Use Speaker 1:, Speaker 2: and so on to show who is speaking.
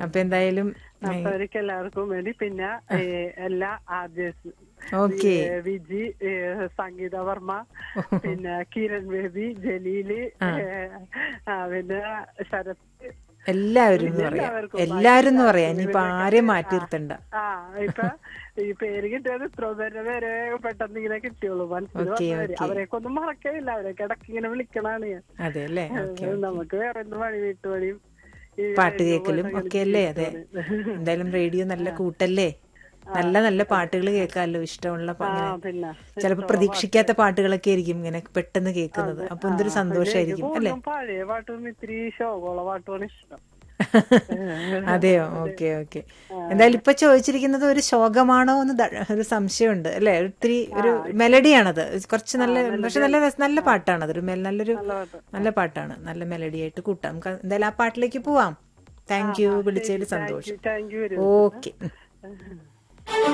Speaker 1: അപ്പൊ എന്തായാലും
Speaker 2: അപ്പൊ അവർക്ക് എല്ലാവർക്കും വേണ്ടി പിന്നെ ഏ, എല്ലാ ആർജേഴ്സ്
Speaker 1: ഓക്കെ
Speaker 2: വിജി ഏ, സംഗീത വർമ്മ പിന്നെ കിരൺ ബേബി ജലീല് ഏ, ആ, പിന്നെ ശരത്
Speaker 1: എല്ലാവരും എന്ന് പറയാം
Speaker 2: എല്ലാവർക്കും
Speaker 1: എല്ലാവരും എന്ന് പറയാം ഇനിയിപ്പൊ ആരെയും മാറ്റി നിർത്തണ്ട
Speaker 2: ആ ഇപ്പൊ ഈ പേര് കിട്ടിയത് ഇത്ര പേരുടെ പേരെ പെട്ടെന്ന് ഇങ്ങനെ കിട്ടിയുള്ളൂ മനസ്സിൽ
Speaker 1: ഓക്കേ,
Speaker 2: വന്നവര്
Speaker 1: ഓക്കേ.
Speaker 2: അവരെയൊക്കെ ഒന്നും മറക്കയില്ല അവരൊക്കെ ഇടയ്ക്ക് ഇങ്ങനെ വിളിക്കണാണ് ഞാൻ
Speaker 1: അതെ അല്ലേ ഓക്കെ
Speaker 2: നമുക്ക് വേറെ എന്ത് പണി വീട്ടുപണിയും ഈ
Speaker 1: പാട്ട്
Speaker 2: radio
Speaker 1: കേൾക്കലും
Speaker 2: പോലത്തെ
Speaker 1: ഒക്കെ അല്ലേ അതെ എന്തായാലും റേഡിയോ നല്ല കൂട്ടല്ലേ നല്ല നല്ല പാട്ടുകൾ കേൾക്കാമല്ലോ ഇഷ്ടമുള്ള പ-
Speaker 2: ആ
Speaker 1: ഇങ്ങനെ
Speaker 2: പിന്നെ
Speaker 1: ചിലപ്പോ പ്രതീക്ഷിക്കാത്ത പാട്ടുകളൊക്കെ ആയിരിക്കും ഇങ്ങനെ പെട്ടെന്ന് കേൾക്കുന്നത് അപ്പൊ എന്തൊരു സന്തോഷമായിരിക്കും അല്ലെ
Speaker 2: കൂടുതലും പഴയ പാട്ടും ഇത്തിരി ശോകമുള്ള പാട്ടുമാണ് ഇഷ്ടം
Speaker 1: അതെയോ ഓക്കെ ഓക്കെ എന്തായാലും ഇപ്പൊ ചോദിച്ചിരിക്കുന്നത് ഒരു ശോകമാണോ എന്ന് ദ- ഒരു സംശയമുണ്ട് അല്ലെ ഒത്തിരി ഒരു മെലഡിയാണത് കുറച്ച് നല്ല പക്ഷെ നല്ല രസ- നല്ല പാട്ടാണത് ഒരു മെൽ- നല്ലൊരു
Speaker 2: നല്ല പാട്ട്
Speaker 1: നല്ല പാട്ടാണ് നല്ല മെലഡി ആയിട്ട് കൂട്ടാം നമുക്ക് എന്തായാലും ആ പാട്ടിലേക്ക് പോവാം താങ്ക് യു വിളിച്ചതിൽ സന്തോഷം
Speaker 2: താങ്ക് യു വരും
Speaker 1: ഓക്കെ